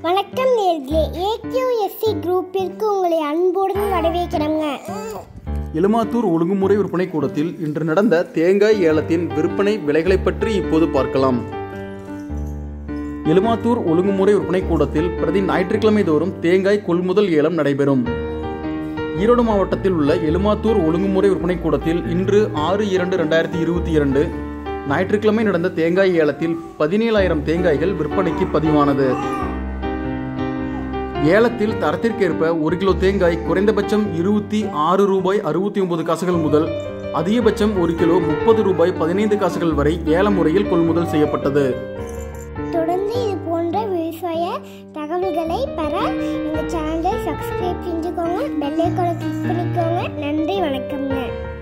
வணக்கம் நேர்களே ஏகியூஎஸ்சி குரூப்பிற்கு உங்களை அன்புடன் வரவேற்கிறோங்க எலுமாத்தூர் ஒழுங்குமுறை விற்பனை கூடத்தில் இன்று நடந்த தேங்காய் ஏலத்தின் விற்பனை விலைகளை பற்றி இப்போது பார்க்கலாம் எலுமாத்தூர் ஒழுங்குமுறை விற்பனை கூடத்தில் பிரதி ஞாயிற்றுக்கிழமை தோறும் தேங்காய் கொள்முதல் ஏலம் நடைபெறும் ஈரோடு மாவட்டத்தில் உள்ள எலுமாத்தூர் ஒழுங்குமுறை விற்பனை கூடத்தில் இன்று ஆறு இரண்டு ரெண்டாயிரத்தி இருபத்தி இரண்டு ஞாயிற்றுக்கிழமை நடந்த தேங்காய் ஏலத்தில் பதினேழாயிரம் தேங்காய்கள் விற்பனைக்கு பதிவானது ஏலத்தில் தரத்திற்கேற்ப ஒரு கிலோ தேங்காய் குறைந்தபட்சம் இருபத்தி ஆறு ரூபாய் அறுபத்தி ஒன்பது காசுகள் முதல் அதிகபட்சம் ஒரு கிலோ முப்பது ரூபாய் பதினைந்து காசுகள் வரை ஏல முறையில் கொள்முதல் செய்யப்பட்டது தொடர்ந்து இது போன்ற விவசாய தகவல்களை பெற எங்கள் சேனலை சப்ஸ்கிரைப் செஞ்சுக்கோங்க பெல் ஐக்கானை கிளிக் பண்ணிக்கோங்க நன்றி வணக்கம்ங்க